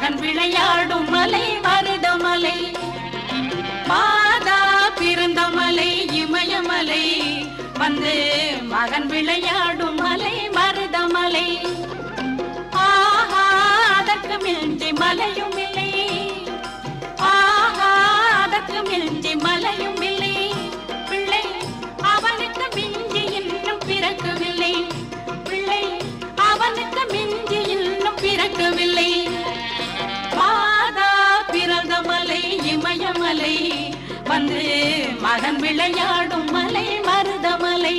மகன் விளையாடும் மலை மருதமலை மாதா பிறந்த மலை இமயமலை வந்து மகன் விளையாடும் மலை மருதமலை ஆஹா அதற்கு மிஞ்சி மலையும் இல்லை ஆஹா அதற்கு மிஞ்சி மலையும் இல்லை பிள்ளை அவனுக்கு மிஞ்சி இன்னும் பிறக்கவில்லை பிள்ளை அவனுக்கு மிஞ்சி இன்னும் பிறக்கவில்லை மாதா பிறந்த மலை இமயமலை வந்து மகன் விளையாடும் மலை மருதமலை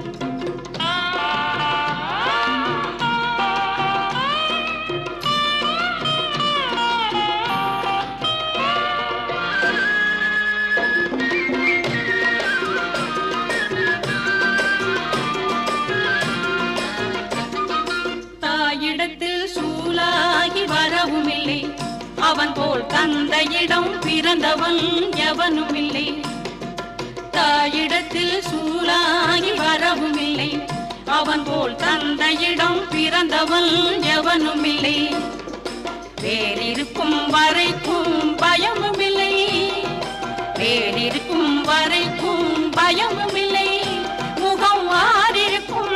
தாயிடத்தில் சூலாகி வரவும் இல்லை அவன் போல் தந்தையிடம் பிறந்தவன் எவனும் இல்லை தாயிடத்தில் சூலாகி வரவும் இல்லை அவன் போல் தந்தையிடம் பிறந்தவன் எவனும் இல்லை வேறிருக்கும் வரைக்கும் பயமும் இல்லை வேறிருக்கும் வரைக்கும் பயமும் இல்லை முகம் மாறிருக்கும்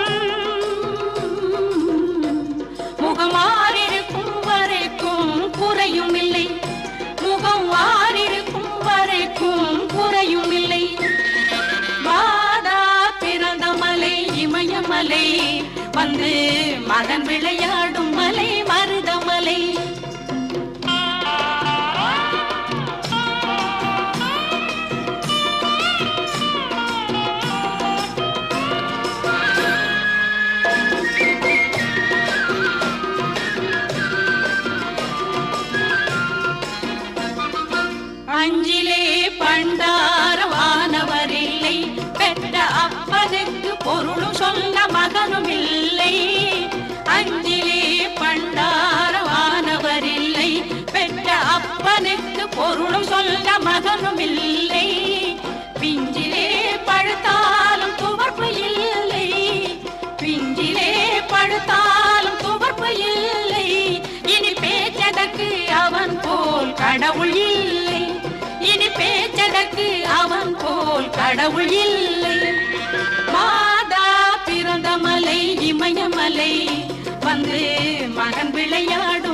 முகம் மாறிருக்கும் வரைக்கும் குறையும் இல்லை முகம் மாறிருக்கும் வரைக்கும் குறையும் இல்லை மாதா பிறந்த மலை இமயமலை வந்து மகன் விளையாடும் மலை மருதமலை அஞ்சிலே பண்டாரவானவர் இல்லை பெற்ற அப்பனுக்கு பொருளும் சொல்ல மகனும் இல்லை அஞ்சிலே பண்டாரவானவர் இல்லை பெற்ற அப்பனுக்கு பொருளும் சொல்ல மகனும் இல்லை பிஞ்சிலே பழுத்தாலும் துவர்ப்பு இல்லை பிஞ்சிலே பழுத்தாலும் துவர்ப்பு இல்லை இனி பேச்சதற்கு அவன் போல் கடவுள் இல்லை இனி பேச்சதற்கு அவன் போல் கடவுள் இல்லை மாதா பிறந்த மலை இமயமலை வந்து மகன் விளையாடும்